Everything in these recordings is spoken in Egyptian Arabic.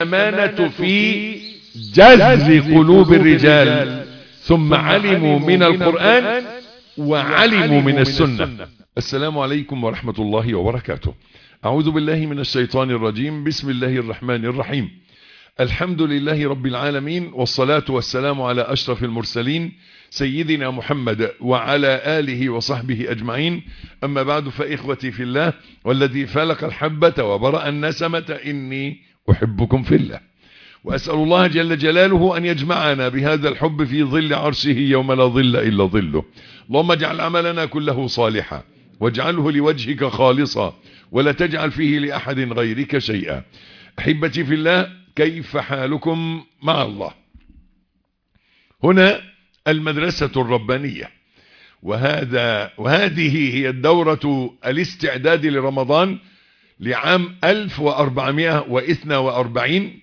الأمانة في جذب قلوب الرجال ثم علموا من القرآن وعلموا من السنة السلام عليكم ورحمة الله وبركاته أعوذ بالله من الشيطان الرجيم بسم الله الرحمن الرحيم الحمد لله رب العالمين والصلاة والسلام على أشرف المرسلين سيدنا محمد وعلى آله وصحبه أجمعين أما بعد فإخوتي في الله والذي فلق الحبة وبرأ النسمة إني أحبكم في الله وأسأل الله جل جلاله أن يجمعنا بهذا الحب في ظل عرشه يوم لا ظل إلا ظله اللهم اجعل عملنا كله صالحا واجعله لوجهك خالصا ولا تجعل فيه لأحد غيرك شيئا أحبتي في الله كيف حالكم مع الله هنا المدرسة الربانية وهذا وهذه هي الدورة الاستعداد لرمضان لعام 1442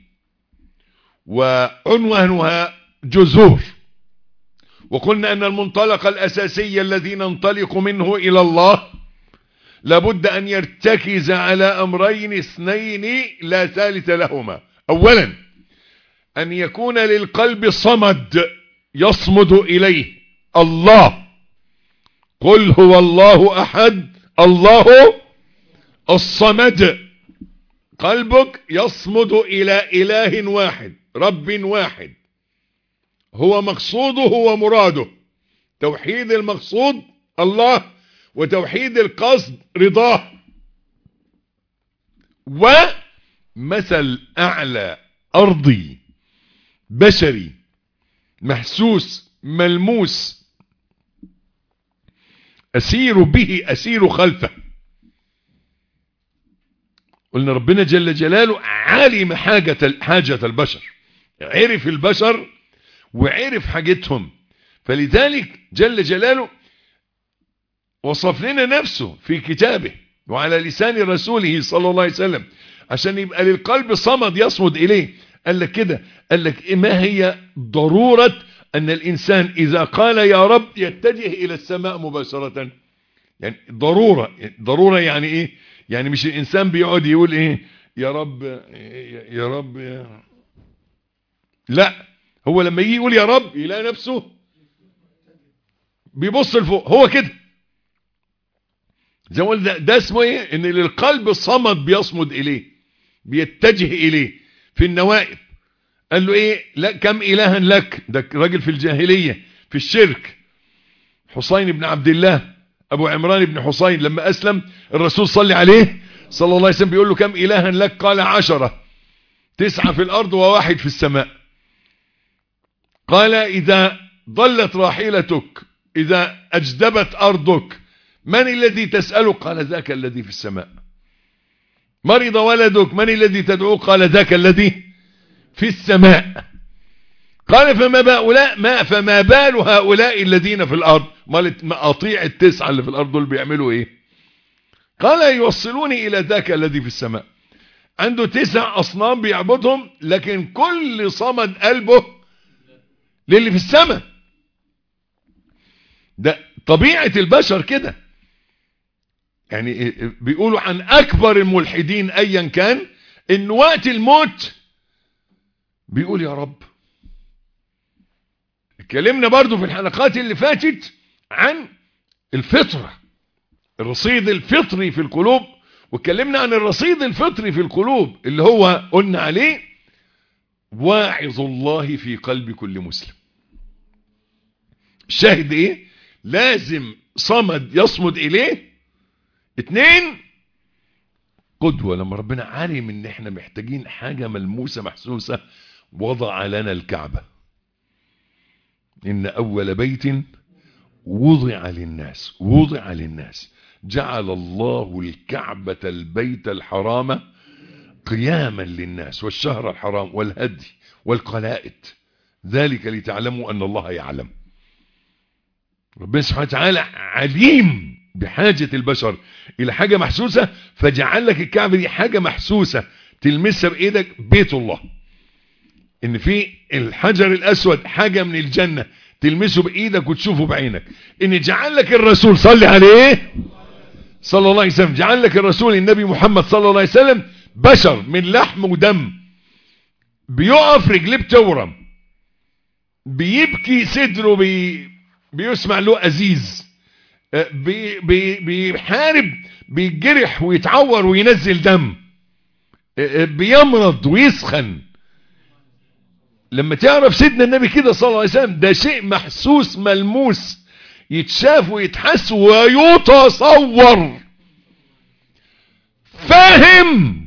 وعنوانها جذور وقلنا أن المنطلق الأساسي الذي ننطلق منه إلى الله لابد أن يرتكز على أمرين اثنين لا ثالث لهما أولا أن يكون للقلب صمد يصمد إليه الله قل هو الله أحد الله الصمد قلبك يصمد إلى إله واحد رب واحد هو مقصوده هو مراده توحيد المقصود الله وتوحيد القصد رضاه ومثل أعلى أرضي بشري محسوس ملموس أسير به أسير خلفه قلنا ربنا جل جلاله علم حاجة, حاجة البشر عرف البشر وعرف حاجتهم فلذلك جل جلاله وصف لنا نفسه في كتابه وعلى لسان رسوله صلى الله عليه وسلم عشان يبقى للقلب صمد يصمد إليه قال لك كده قال لك ما هي ضرورة أن الإنسان إذا قال يا رب يتجه إلى السماء مباشرة يعني ضرورة ضرورة يعني إيه يعني مش الإنسان بيقعد يقول إيه يا رب يا رب يا لا هو لما يجي يقول يا رب يلاقي نفسه بيبص لفوق هو كده زي ما قلنا ده اسمه ايه ان للقلب صمد بيصمد اليه بيتجه اليه في النوائب قال له ايه لا كم الها لك ده راجل في الجاهلية في الشرك حسين بن عبد الله ابو عمران بن حسين لما اسلم الرسول صلى عليه صلى الله عليه وسلم بيقول له كم الها لك قال عشرة تسعة في الارض وواحد في السماء قال اذا ضلت راحلتك اذا اجدبت ارضك من الذي تسأله قال ذاك الذي في السماء مرض ولدك من الذي تدعوه قال ذاك الذي في السماء قال فما بهؤلاء ما فما بال هؤلاء الذين في الارض مقاطيع التسعة اللي في الارض دول بيعملوا ايه قال يوصلوني الى ذاك الذي في السماء عنده تسع اصنام بيعبدهم لكن كل صمد قلبه للي في السماء ده طبيعة البشر كده يعني بيقولوا عن اكبر الملحدين ايا كان ان وقت الموت بيقول يا رب اتكلمنا برضو في الحلقات اللي فاتت عن الفطرة الرصيد الفطري في القلوب واتكلمنا عن الرصيد الفطري في القلوب اللي هو قلنا عليه واعظ الله في قلب كل مسلم الشاهد ايه لازم صمد يصمد اليه اتنين قدوة لما ربنا علم ان احنا محتاجين حاجة ملموسة محسوسة وضع لنا الكعبة ان اول بيت وضع للناس وضع للناس جعل الله الكعبة البيت الحرام قياما للناس والشهر الحرام والهدي والقلائد ذلك لتعلموا ان الله يعلم ربنا سبحانه وتعالى عليم بحاجة البشر الى حاجة محسوسة فجعل لك الكعبة دي حاجة محسوسة تلمسها بايدك بيت الله ان في الحجر الاسود حاجة من الجنة تلمسه بايدك وتشوفه بعينك ان جعل لك الرسول صلي عليه صلى الله عليه وسلم جعل لك الرسول النبي محمد صلى الله عليه وسلم بشر من لحم ودم بيقف رجليه بتورم بيبكي صدره بي بيسمع له أزيز بي بي بيحارب بيجرح ويتعور وينزل دم بيمرض ويسخن لما تعرف سيدنا النبي كده صلى الله عليه وسلم ده شيء محسوس ملموس يتشاف ويتحس ويتصور فاهم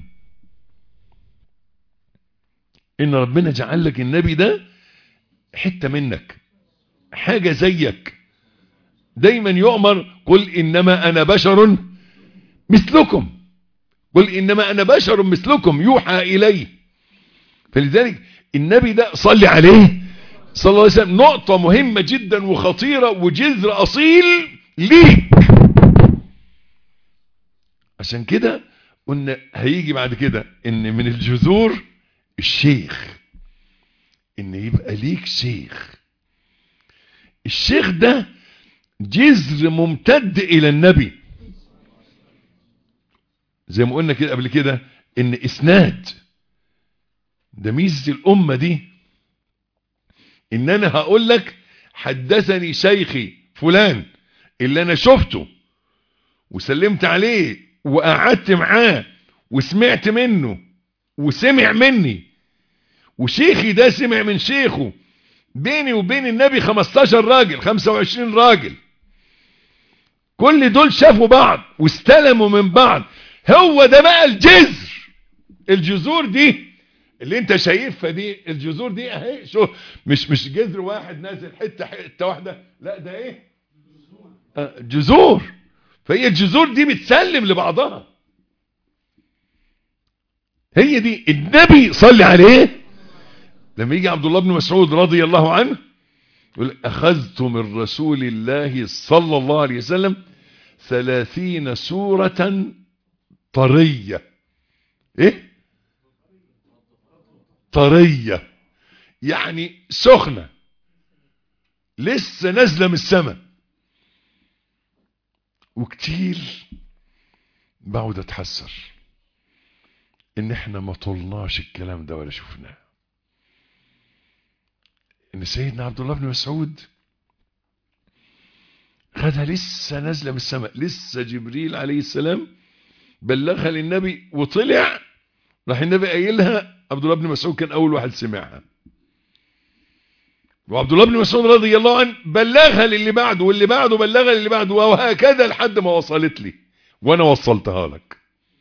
ان ربنا جعل لك النبي ده حتة منك حاجة زيك دايما يؤمر قل انما انا بشر مثلكم قل انما انا بشر مثلكم يوحى الي فلذلك النبي ده صلي عليه صلى الله عليه وسلم نقطة مهمة جدا وخطيرة وجذر اصيل ليك عشان كده قلنا هيجي بعد كده ان من الجذور الشيخ ان يبقى ليك شيخ الشيخ ده جذر ممتد الى النبي زي ما قلنا كده قبل كده ان اسناد ده ميزه الامه دي ان انا هقول لك حدثني شيخي فلان اللي انا شفته وسلمت عليه وقعدت معاه وسمعت منه وسمع مني وشيخي ده سمع من شيخه بيني وبين النبي 15 راجل 25 راجل كل دول شافوا بعض واستلموا من بعض هو ده بقى الجذر الجذور دي اللي انت شايفها دي الجذور دي اهي شو مش مش جذر واحد نازل حته حته واحده لا ده ايه آه جذور فهي الجذور دي بتسلم لبعضها هي دي النبي صلي عليه لما يجي عبد الله بن مسعود رضي الله عنه يقول اخذت من رسول الله صلى الله عليه وسلم ثلاثين سورة طرية ايه طرية يعني سخنة لسه نازلة من السماء وكتير بقعد اتحسر ان احنا ما طلناش الكلام ده ولا شفناه ان سيدنا عبد الله بن مسعود خدها لسه نازله من السماء لسه جبريل عليه السلام بلغها للنبي وطلع راح النبي قايلها عبد الله بن مسعود كان اول واحد سمعها وعبد الله بن مسعود رضي الله عنه بلغها للي بعده واللي بعده بلغها للي بعده وهكذا لحد ما وصلت لي وانا وصلتها لك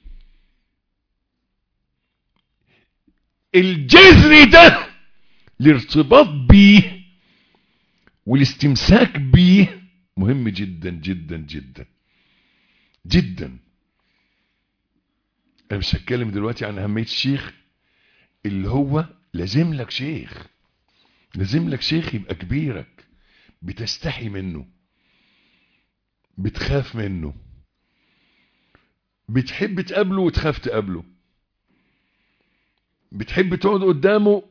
الجذر ده الارتباط بيه والاستمساك بيه مهم جدا جدا جدا جدا انا مش هتكلم دلوقتي عن اهميه الشيخ اللي هو لازم لك شيخ لازم لك شيخ يبقى كبيرك بتستحي منه بتخاف منه بتحب تقابله وتخاف تقابله بتحب تقعد قدامه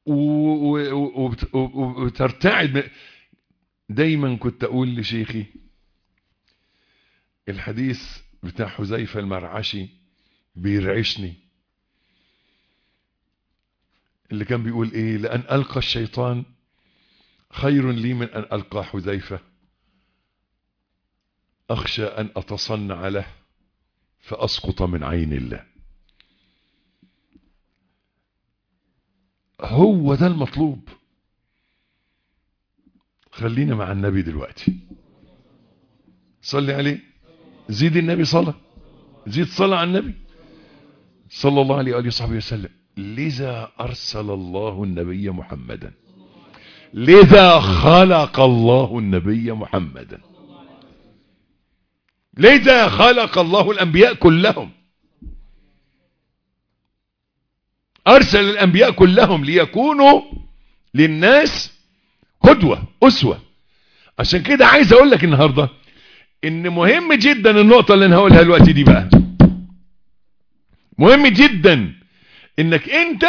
وترتعد دايما كنت اقول لشيخي الحديث بتاع حذيفه المرعشي بيرعشني اللي كان بيقول ايه لان القى الشيطان خير لي من ان القى حذيفه اخشى ان اتصنع له فاسقط من عين الله هو ده المطلوب خلينا مع النبي دلوقتي صلي عليه زيد النبي صلاة زيد صلاة على النبي صلى الله عليه وآله وصحبه وسلم لذا أرسل الله النبي محمدا لذا خلق الله النبي محمدا لذا خلق الله الأنبياء كلهم أرسل الأنبياء كلهم ليكونوا للناس قدوة أسوة عشان كده عايز أقول لك النهاردة إن مهم جدا النقطة اللي أنا هقولها الوقت دي بقى مهم جدا إنك أنت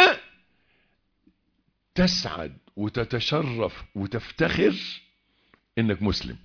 تسعد وتتشرف وتفتخر إنك مسلم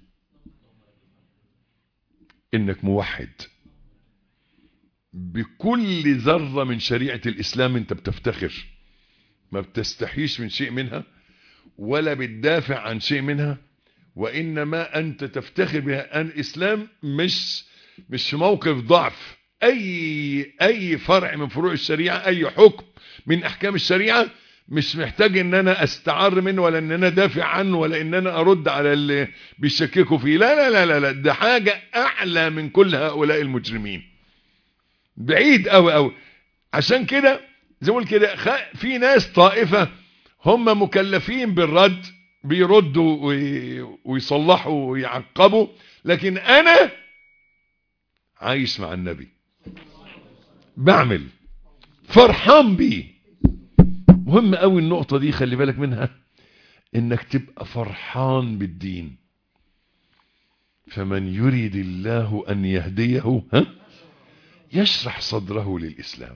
إنك موحد بكل ذرة من شريعة الإسلام أنت بتفتخر ما بتستحيش من شيء منها ولا بتدافع عن شيء منها وإنما أنت تفتخر بها أن الإسلام مش مش موقف ضعف أي أي فرع من فروع الشريعة أي حكم من أحكام الشريعة مش محتاج ان انا استعر منه ولا ان انا دافع عنه ولا ان انا ارد على اللي بيشككوا فيه لا لا لا لا, لا ده حاجة اعلى من كل هؤلاء المجرمين بعيد قوي قوي عشان كده زي ما كده في ناس طائفة هم مكلفين بالرد بيردوا ويصلحوا ويعقبوا لكن انا عايش مع النبي بعمل فرحان بيه مهم قوي النقطة دي خلي بالك منها انك تبقى فرحان بالدين فمن يريد الله ان يهديه ها يشرح صدره للاسلام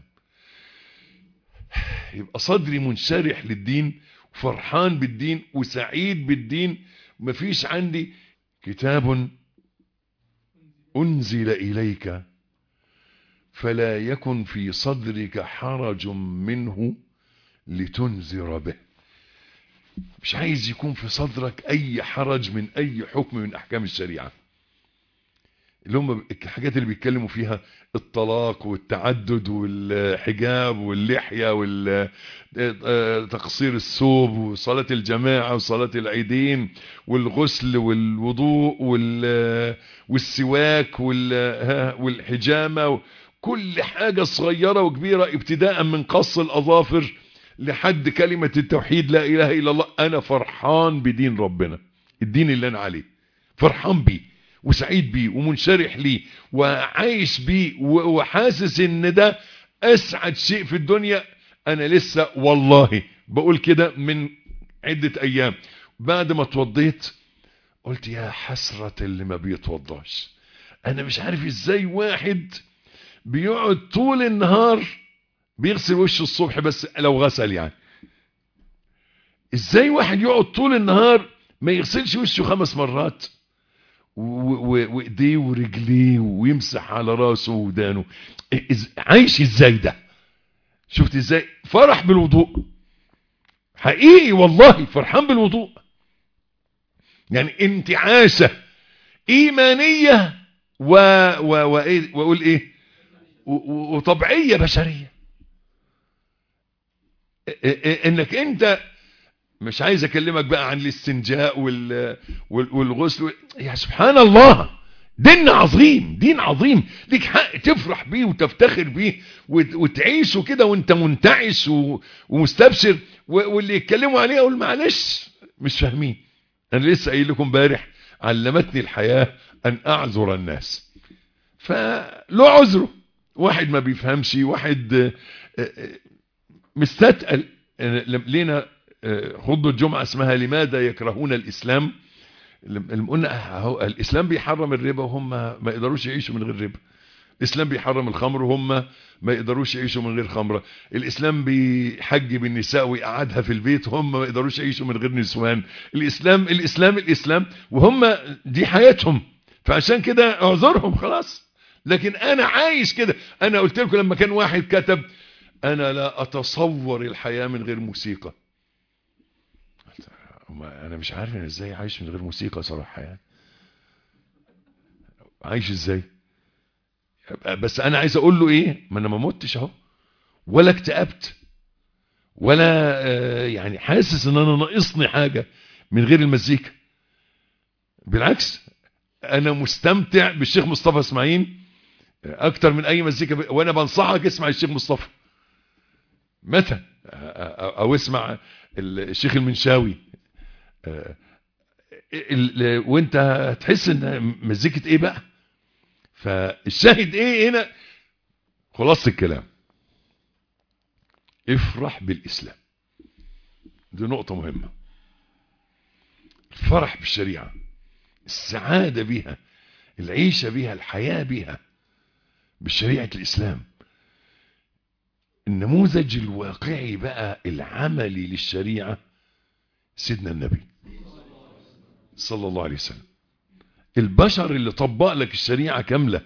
يبقى صدري منشرح للدين وفرحان بالدين وسعيد بالدين مفيش عندي كتاب انزل اليك فلا يكن في صدرك حرج منه لتنذر به مش عايز يكون في صدرك اي حرج من اي حكم من احكام الشريعة اللي هم الحاجات اللي بيتكلموا فيها الطلاق والتعدد والحجاب واللحية وتقصير الثوب وصلاة الجماعة وصلاة العيدين والغسل والوضوء والسواك والحجامة كل حاجة صغيرة وكبيرة ابتداء من قص الأظافر لحد كلمة التوحيد لا إله إلا الله أنا فرحان بدين ربنا الدين اللي أنا عليه فرحان بيه وسعيد بيه ومنشرح ليه وعايش بيه وحاسس ان ده أسعد شيء في الدنيا أنا لسه والله بقول كده من عدة أيام بعد ما اتوضيت قلت يا حسرة اللي ما بيتوضاش أنا مش عارف إزاي واحد بيقعد طول النهار بيغسل وشه الصبح بس لو غسل يعني ازاي واحد يقعد طول النهار ما يغسلش وشه خمس مرات وايديه ورجليه ويمسح على راسه ودانه عايش ازاي ده شفت ازاي فرح بالوضوء حقيقي والله فرحان بالوضوء يعني انتعاشة ايمانية و و وايه واقول ايه وطبيعية بشرية انك انت مش عايز اكلمك بقى عن الاستنجاء والغسل يا سبحان الله دين عظيم دين عظيم ليك حق تفرح بيه وتفتخر بيه وتعيشه كده وانت منتعش ومستبشر واللي يتكلموا عليه اقول معلش مش فاهمين انا لسه قايل لكم امبارح علمتني الحياة ان اعذر الناس فله عذره واحد ما بيفهمش واحد مستثقل لينا خطبة الجمعة اسمها لماذا يكرهون الإسلام قلنا الإسلام بيحرم الربا وهم ما يقدروش يعيشوا من غير ربا الإسلام بيحرم الخمر وهم ما يقدروش يعيشوا من غير خمرة الإسلام بيحجب النساء ويقعدها في البيت وهم ما يقدروش يعيشوا من غير نسوان الإسلام الإسلام الإسلام وهم دي حياتهم فعشان كده اعذرهم خلاص لكن أنا عايش كده أنا قلت لكم لما كان واحد كتب أنا لا أتصور الحياة من غير موسيقى انا مش عارف انا ازاي عايش من غير موسيقى صراحه يعني عايش ازاي بس انا عايز اقول له ايه ما انا ما متش اهو ولا اكتئبت ولا يعني حاسس ان انا ناقصني حاجه من غير المزيكا بالعكس انا مستمتع بالشيخ مصطفى اسماعيل اكتر من اي مزيكا وانا بنصحك اسمع الشيخ مصطفى متى او اسمع الشيخ المنشاوي وانت هتحس ان مزيكة ايه بقى فالشاهد ايه هنا خلاص الكلام افرح بالاسلام دي نقطة مهمة الفرح بالشريعة السعادة بها العيشة بها الحياة بها بشريعة الاسلام النموذج الواقعي بقى العملي للشريعة سيدنا النبي صلى الله عليه وسلم البشر اللي طبق لك الشريعة كاملة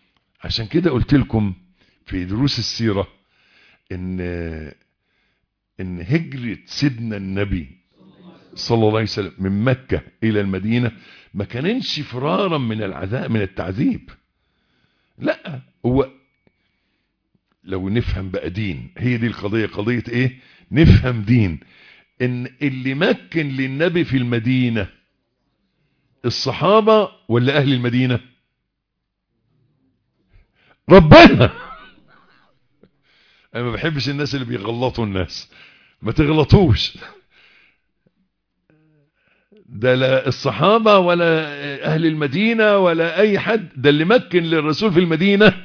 عشان كده قلت لكم في دروس السيرة ان ان هجرة سيدنا النبي صلى الله عليه وسلم من مكة الى المدينة ما كانش فرارا من العذاب من التعذيب لا هو لو نفهم بقى دين هي دي القضية قضية ايه نفهم دين ان اللي مكن للنبي في المدينة الصحابة ولا اهل المدينة ربنا انا ما بحبش الناس اللي بيغلطوا الناس ما تغلطوش ده لا الصحابة ولا اهل المدينة ولا اي حد ده اللي مكن للرسول في المدينة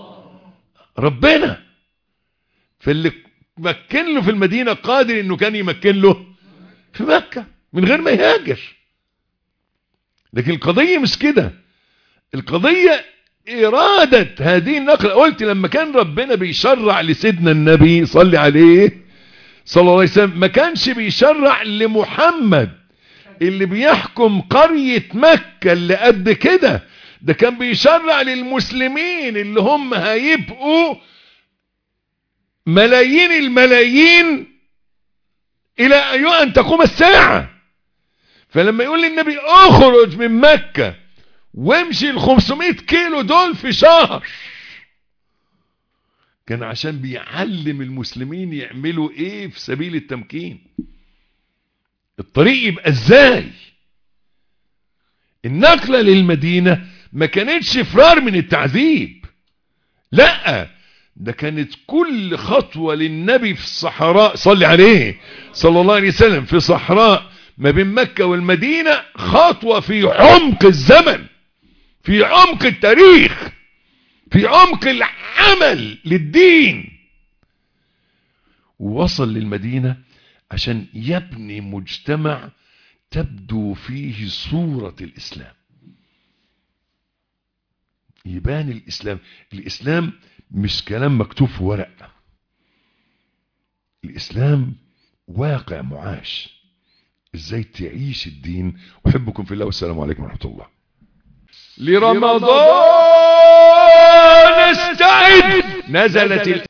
ربنا فاللي مكن له في المدينة قادر انه كان يمكن له في مكة من غير ما يهاجر لكن القضية مش كده القضية إرادة هذه النقلة قلت لما كان ربنا بيشرع لسيدنا النبي صلي عليه صلى الله عليه وسلم ما كانش بيشرع لمحمد اللي بيحكم قرية مكة اللي قد كده ده كان بيشرع للمسلمين اللي هم هيبقوا ملايين الملايين الى ان تقوم الساعة فلما يقول للنبي اخرج من مكة وامشي ال 500 كيلو دول في شهر كان عشان بيعلم المسلمين يعملوا ايه في سبيل التمكين الطريق يبقى ازاي النقلة للمدينة ما كانتش فرار من التعذيب لا ده كانت كل خطوة للنبي في الصحراء صلي عليه صلى الله عليه وسلم في صحراء ما بين مكة والمدينة خطوة في عمق الزمن في عمق التاريخ في عمق العمل للدين ووصل للمدينة عشان يبني مجتمع تبدو فيه صورة الإسلام يبان الإسلام الإسلام مش كلام مكتوب في ورق الإسلام واقع معاش ازاي تعيش الدين احبكم في الله والسلام عليكم ورحمة الله لرمضان استعد نزلت